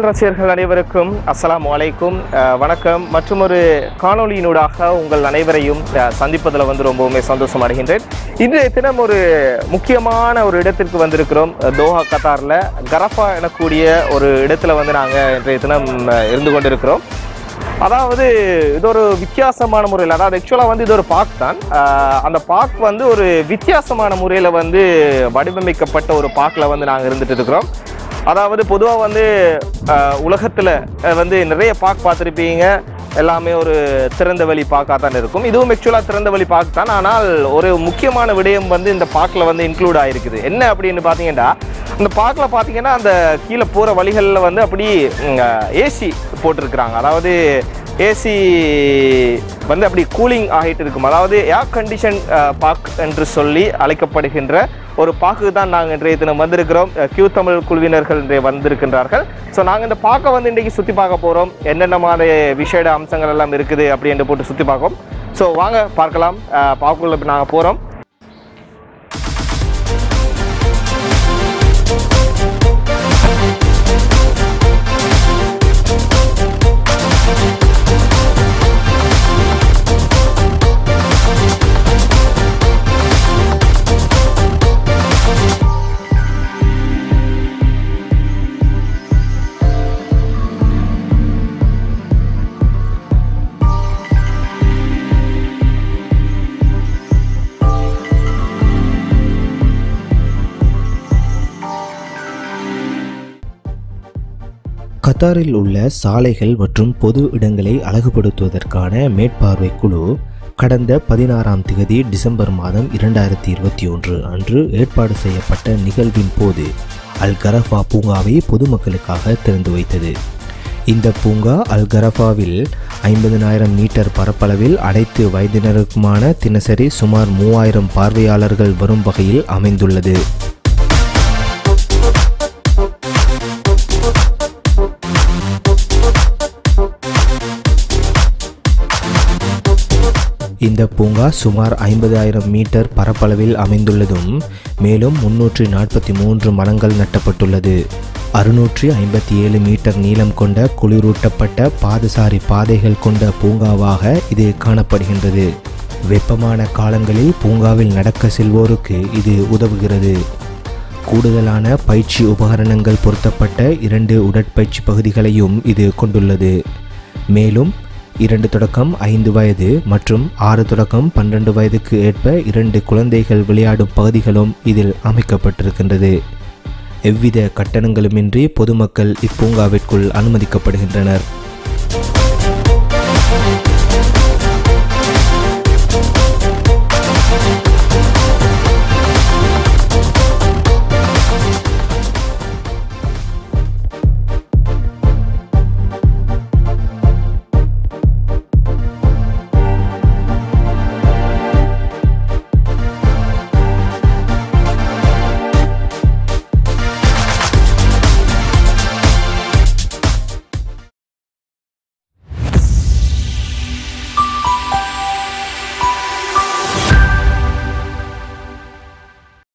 தமிழ் ரசிகர்கள் அனைவருக்கும் அஸ்ஸலாமு அலைக்கும் அஹ், வணக்கம் மற்றும் ஒரு காணொளியினூடாக உங்கள் அனைவரையும் அஹ், சந்திப்பதில் வந்து ரொம்பவுமே சந்தோஷம் அடைகின்றேன் இன்றைய தினம் ஒரு முக்கியமான ஒரு இடத்திற்கு வந்திருக்கிறோம் அஹ், தோஹா கத்தாரில் கரஃபா எனக்கூடிய ஒரு இடத்துல வந்து நாங்கள் இன்றைய தினம் அஹ், இருந்து கொண்டிருக்கிறோம் அதாவது இது ஒரு வித்தியாசமான முறையில் அதாவது ஆக்சுவலாக வந்து இது ஒரு பார்க் தான் ஆஹ் அந்த பார்க் வந்து ஒரு வித்தியாசமான முறையில் வந்து வடிவமைக்கப்பட்ட ஒரு பார்க்கில் வந்து நாங்கள் இருந்துட்டு இருக்கிறோம் அதாவது பொதுவாக வந்து உலகத்தில் வந்து நிறைய பார்க் பார்த்துருப்பீங்க எல்லாமே ஒரு திறந்த வெளி பார்க்காக தான் இருக்கும் இதுவும் ஆக்சுவலாக திறந்த வெளி பார்க் தான் ஆனால் ஒரு முக்கியமான விடயம் வந்து இந்த பார்க்கில் வந்து இன்க்ளூட் ஆகிருக்குது என்ன அப்படின்னு பார்த்தீங்கன்னா இந்த பார்க்கில் பார்த்தீங்கன்னா அந்த கீழே போகிற வழிகளில் வந்து அப்படி ஏசி போட்டிருக்கிறாங்க அதாவது ஏசி வந்து அப்படி கூலிங் ஆகிட்டு இருக்கும் அதாவது ஏர் கண்டிஷன் பார்க் என்று சொல்லி அழைக்கப்படுகின்ற ஒரு பார்க்கு தான் நாங்கள் இன்றைய தினம் வந்திருக்கிறோம் அஹ், கியூ தமிழ் குழுவினர்கள் இன்றைய வந்திருக்கின்றார்கள் ஸோ நாங்கள் இந்த பார்க்க வந்து இன்றைக்கி சுற்றி பார்க்க போகிறோம் என்னென்ன மாதிரி விசேட அம்சங்கள் எல்லாம் இருக்குது அப்படின்னு போட்டு சுற்றி பார்ப்போம் ஸோ வாங்க பார்க்கலாம் பார்க்குள்ள நாங்கள் போகிறோம் கத்தாரில் உள்ள சாலைகள் மற்றும் பொது இடங்களை அழகுபடுத்துவதற்கான மேற்பார்வை குழு கடந்த பதினாறாம் திகதி டிசம்பர் மாதம் இரண்டாயிரத்தி இருபத்தி ஒன்று அன்று ஏற்பாடு செய்யப்பட்ட நிகழ்வின் போது அல் கரஃபா பூங்காவை பொதுமக்களுக்காக திறந்து வைத்தது இந்த பூங்கா அல் கரஃபாவில் ஐம்பதினாயிரம் மீட்டர் பரப்பளவில் அனைத்து வயதினருக்குமான தினசரி சுமார் மூவாயிரம் பார்வையாளர்கள் வரும் வகையில் அமைந்துள்ளது இந்த பூங்கா சுமார் ஐம்பதாயிரம் மீட்டர் பரப்பளவில் அமைந்துள்ளதும் மேலும் முன்னூற்றி நாற்பத்தி மூன்று மரங்கள் நட்டப்பட்டுள்ளது அறுநூற்றி ஐம்பத்தி ஏழு மீட்டர் நீளம் கொண்ட குளிரூட்டப்பட்ட பாதசாரி பாதைகள் கொண்ட பூங்காவாக இது காணப்படுகின்றது வெப்பமான காலங்களில் பூங்காவில் நடக்க செல்வோருக்கு இது உதவுகிறது கூடுதலான பயிற்சி உபகரணங்கள் பொருத்தப்பட்ட இரண்டு உடற்பயிற்சி பகுதிகளையும் இது கொண்டுள்ளது மேலும் இரண்டு தொடக்கம் ஐந்து வயது மற்றும் ஆறு தொடக்கம் பன்னெண்டு வயதுக்கு ஏற்ப இரண்டு குழந்தைகள் விளையாடும் பகுதிகளும் இதில் அமைக்கப்பட்டிருக்கின்றது எவ்வித கட்டணங்களுமின்றி பொதுமக்கள் இப்பூங்காவிற்குள் அனுமதிக்கப்படுகின்றனர்